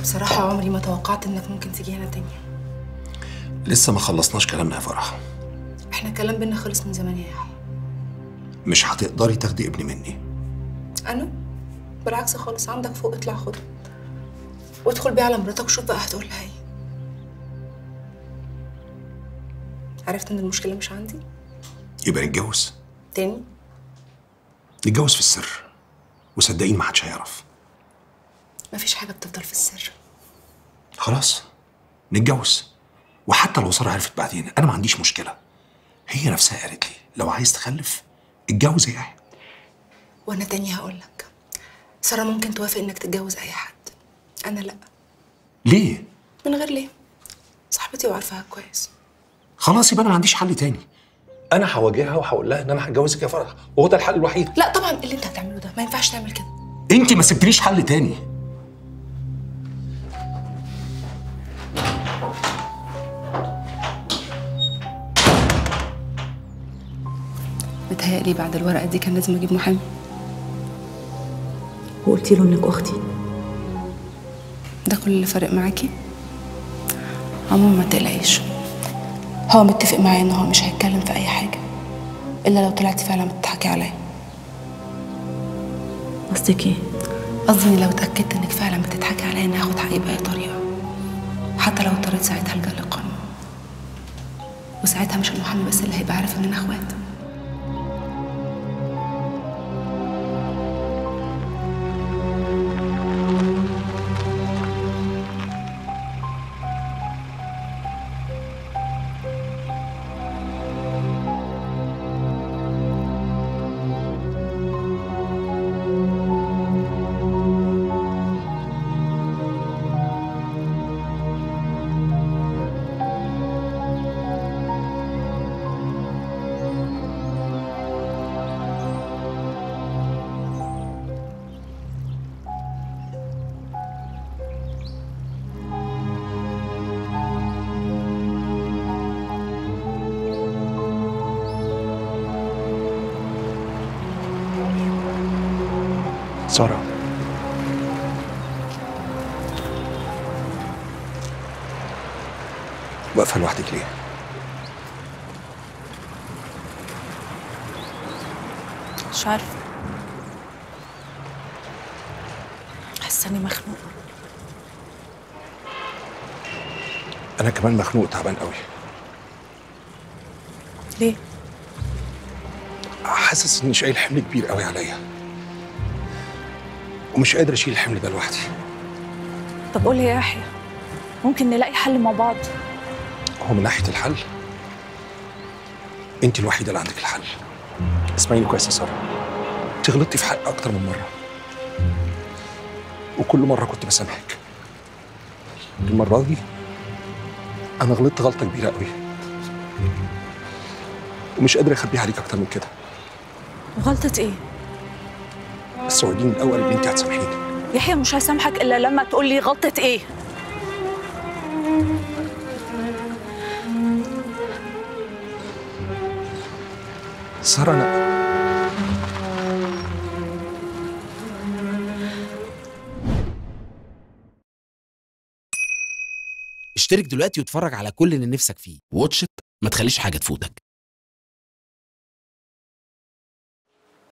بصراحة عمري ما توقعت انك ممكن تيجي هنا تاني لسه ما خلصناش كلامنا يا فرح احنا الكلام بينا خلص من زمان يا يحيى مش هتقدري تاخدي ابني مني انا بالعكس خالص عندك فوق اطلع خده وادخل بيه على مراتك وشوف بقى هتقول لها ايه عرفت ان المشكلة مش عندي يبقى نتجوز تاني نتجوز في السر وصدقيني ما حدش هيعرف مفيش حاجة بتفضل في السر خلاص نتجوز وحتى لو ساره عرفت بعدين انا ما عنديش مشكله هي نفسها قالت لي لو عايز تخلف اتجوز يا يحيى وانا تاني هقول لك سارة ممكن توافق انك تتجوز اي حد انا لا ليه من غير ليه صاحبتي وعارفاها كويس خلاص يبقى انا ما عنديش حل تاني انا هواجهها وهقول لها ان انا هتجوزك يا فرح وهو ده الحل الوحيد لا طبعا اللي انت هتعمله ده ما ينفعش تعمل كده انت ما سبتليش حل تاني متهيألي بعد الورقة دي كان لازم اجيب محامي وقلتي له انك اختي ده كل اللي فارق معاكي عموما ما تقلقيش هو متفق معايا ان هو مش هيتكلم في اي حاجه الا لو طلعتي فعلا بتضحكي عليا قصدك ايه قصدي إني لو اتاكدت انك فعلا بتضحكي عليا اني هاخد حقي باي طريقه حتى لو اضطريت ساعتها الجا للقانون وساعتها مش المحامي بس اللي هيبقى عارف اننا اخوات ساره واقفه لوحدك ليه مش عارفه حاسه اني مخنوقه انا كمان مخنوق تعبان قوي ليه حاسس اني شايل حمل كبير قوي عليا ومش قادر اشيل الحمل ده لوحدي طب قول لي يا يحيى ممكن نلاقي حل مع بعض هو من ناحيه الحل انت الوحيده اللي عندك الحل اسمعيني كويس يا ساره انت غلطتي في حق اكتر من مره وكل مره كنت بسامحك المره دي انا غلطت غلطه كبيره قوي ومش قادر اخبيها عليك اكتر من كده غلطة ايه بس وعديني الاول ان انت هتسامحيني يحيى مش هسامحك الا لما تقول لي غلطة ايه ساره انا اشترك دلوقتي واتفرج على كل اللي نفسك فيه واتش إت، ما تخليش حاجة تفوتك